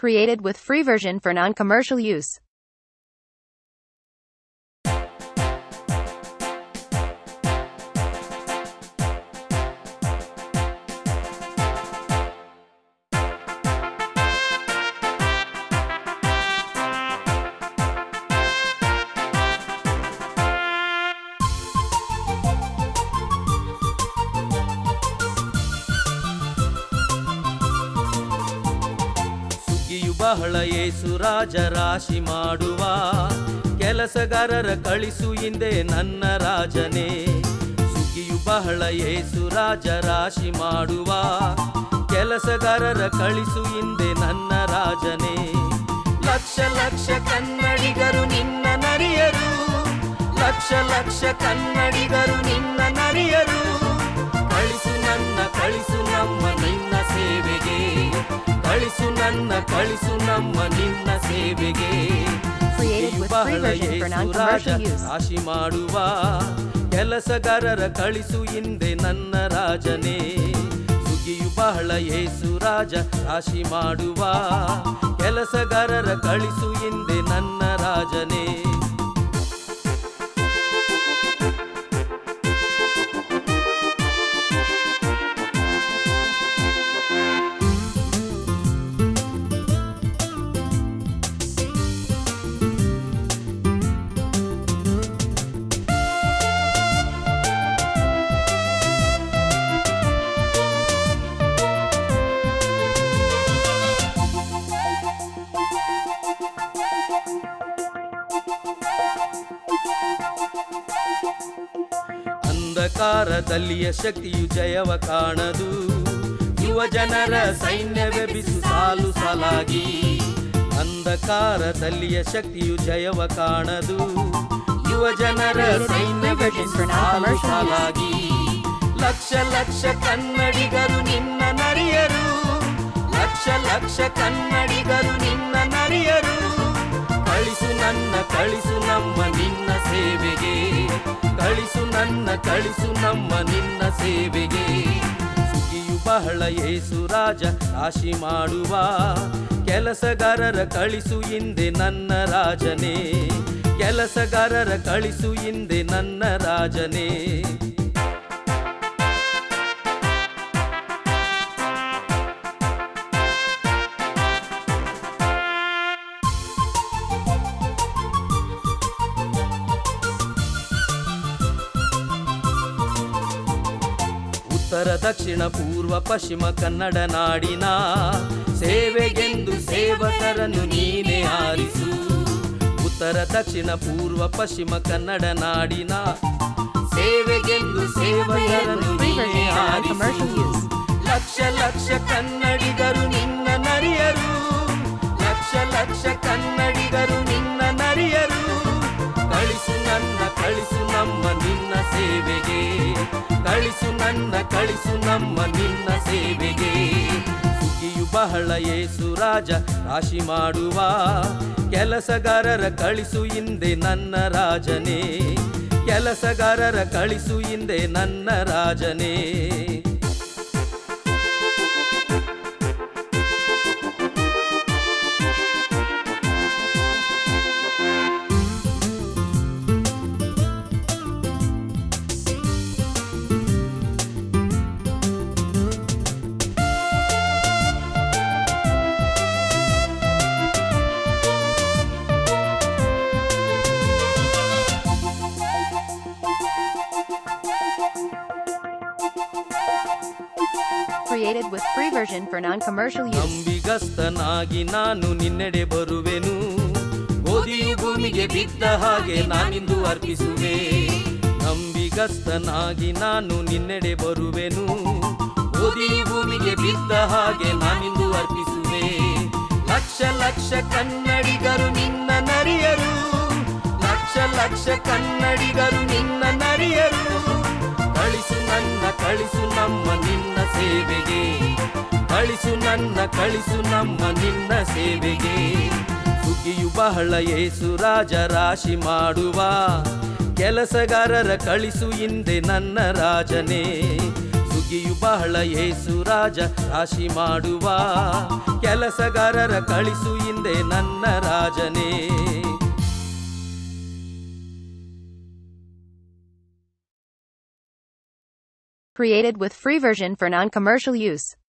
Created with free version for non-commercial use. ಸುಗ್ಗಿಯು ಬಹಳ ಏಸು ರಾಜ ರಾಶಿ ಮಾಡುವ ಕೆಲಸಗಾರರ ಕಳಿಸು ಹಿಂದೆ ನನ್ನ ರಾಜನೇ ಸುಗ್ಗಿಯು ಬಹಳ ಏಸು ರಾಜ ರಾಶಿ ಮಾಡುವ ಕೆಲಸಗಾರರ ಕಳಿಸು ಹಿಂದೆ ನನ್ನ ರಾಜನೇ ಲಕ್ಷ ಲಕ್ಷ ಕನ್ನಡಿಗರು ನಿನ್ನ ನರಿಯರು ಲಕ್ಷ ಲಕ್ಷ ಕನ್ನಡಿಗರು ನಿನ್ನ ನರಿಯರು ಕಳಿಸು ನನ್ನ ಕಳಿಸು ನಮ್ಮ ನಿನ್ನ ಸೇವೆಗೆ ಕಳಿಸು ನನ್ನ ಕಳಿಸು ನಮ್ಮ ನಿನ್ನ ಸೇವೆಗೆ Created with free version for non-commercial use. ರಾಶಿ ಮಾಡುವ ಕೆಲಸಗಾರರ ಕಳಿಸು ಹಿಂದೆ ನನ್ನ ರಾಜನೇ ಸುಗಿಯು ಬಹಳ ಏಸು ರಾಜ ರಾಶಿ ಮಾಡುವ ಕೆಲಸಗಾರರ ಕಳಿಸು ಹಿಂದೆ ನನ್ನ ರಾಜನೇ ಅಂಧಕಾರದಲ್ಲಿಯ ಶಕ್ತಿಯು ಜಯವ ಕಾಣದು ಯುವ ಜನರ ಸೈನ್ಯವೇ ಬಿಸು ಸಾಲು ಸಾಲಾಗಿ ಅಂಧಕಾರದಲ್ಲಿಯ ಶಕ್ತಿಯು ಜಯವ ಕಾಣದು ಯುವ ಜನರ ಸೈನ್ಯವೇ ಬಿಸು ಸಾಲು ಸಾಲಾಗಿ ಲಕ್ಷ ಲಕ್ಷ ಕನ್ನಡಿಗರು ನಿನ್ನ ನರಿಯರು ಲಕ್ಷ ಲಕ್ಷ ಕನ್ನಡಿಗರು ನಿನ್ನ ನರಿಯರು ಕಳಿಸು ನನ್ನ ಕಳಿಸು ನಮ್ಮ ನಿನ್ನ ಸೇವೆಗೆ ಕಳಿಸು ನನ್ನ ಕಳಿಸು ನಮ್ಮ ನಿನ್ನ ಸೇವೆಗೆ ಸುಗಿಯು ಬಹಳ ಏಸು ರಾಜ ರಾಶಿ ಮಾಡುವ ಕೆಲಸಗಾರರ ಕಳಿಸು ಹಿಂದೆ ನನ್ನ ರಾಜನೇ ಕೆಲಸಗಾರರ ಕಳಿಸು ಹಿಂದೆ ನನ್ನ ರಾಜನೇ ಉತ್ತರ ದಕ್ಷಿಣ ಪೂರ್ವ ಪಶ್ಚಿಮ ಕನ್ನಡ ನಾಡಿನ ಸೇವೆಗೆಂದು ಸೇವಕರನ್ನು ನೀನೇ ಆರಿಸು ಉತ್ತರ ದಕ್ಷಿಣ ಪೂರ್ವ ಪಶ್ಚಿಮ ಕನ್ನಡ ನಾಡಿನ ಸೇವೆಗೆಂದು ಸೇವಕರನ್ನು ನೀನೇ ಆರಿಸು ಲಕ್ಷ ಲಕ್ಷ ಕನ್ನಡಿಗರು ನಿನ್ನ ನರಿಯರು ಲಕ್ಷ ಲಕ್ಷ ಕನ್ನಡಿಗರು ನಿನ್ನ ನರಿಯರು ಕಳಿಸು ನನ್ನ ಕಳಿಸು ನಮ್ಮ ನಿನ್ನ ಸೇವೆಗೆ ಕಳಿಸು ನನ್ನ ಕಳಿಸು ನಮ್ಮ ನಿನ್ನ ಸೇವೆಗೆ ಸುಗ್ಗಿಯು ಬಹಳ ಏಸು ರಾಜ ರಾಶಿ ಮಾಡುವ ಕೆಲಸಗಾರರ ಕಳಿಸು ಹಿಂದೆ ನನ್ನ ರಾಜನೇ ಕೆಲಸಗಾರರ ಕಳಿಸು ಹಿಂದೆ ನನ್ನ ರಾಜನೇ Created with free version for non-commercial use. ನಂಬಿಗಸ್ತನಾಗಿ ನಾನು ನಿನ್ನೆಡೆ ಬರುವೆನು ಗೋಧಿಯು ಭೂಮಿಗೆ ಬಿದ್ದ ಹಾಗೆ ನಾನಿಂದು ಅರ್ಪಿಸುವೆ ನಂಬಿಗಸ್ತನಾಗಿ ನಾನು ನಿನ್ನೆಡೆ ಬರುವೆನು ಗೋಧಿಯು ಭೂಮಿಗೆ ಬಿದ್ದ ಹಾಗೆ ನಾನಿಂದು ಅರ್ಪಿಸುವೆ ಲಕ್ಷ ಲಕ್ಷ ಕನ್ನಡಿಗರು ನಿನ್ನ ನರಿಯರು ಲಕ್ಷ ಲಕ್ಷ ಕನ್ನಡಿಗರು ನಿನ್ನ ನರಿಯರು ಕಳಿಸು ನನ್ನ ಕಳಿಸು ನಮ್ಮ ನಿನ್ನ ಸೇವೆಗೆ ಕಳಿಸು ನನ್ನ ಕಳಿಸು ನಮ್ಮ ನಿನ್ನ ಸೇವೆಗೆ ಸುಗ್ಗಿಯು ಬಹಳ ಏಸು ರಾಜ ರಾಶಿ ಮಾಡುವ ಕೆಲಸಗಾರರ ಕಳಿಸು ಹಿಂದೆ ನನ್ನ ರಾಜನೇ ಸುಗ್ಗಿ ಹುಡುಗಿಯು ಬಹಳ ಏಸು ರಾಜ ರಾಶಿ ಮಾಡುವ ಕೆಲಸಗಾರರ ಕಳಿಸು ಹಿಂದೆ ನನ್ನ ರಾಜನೇ Created with free version for non-commercial use.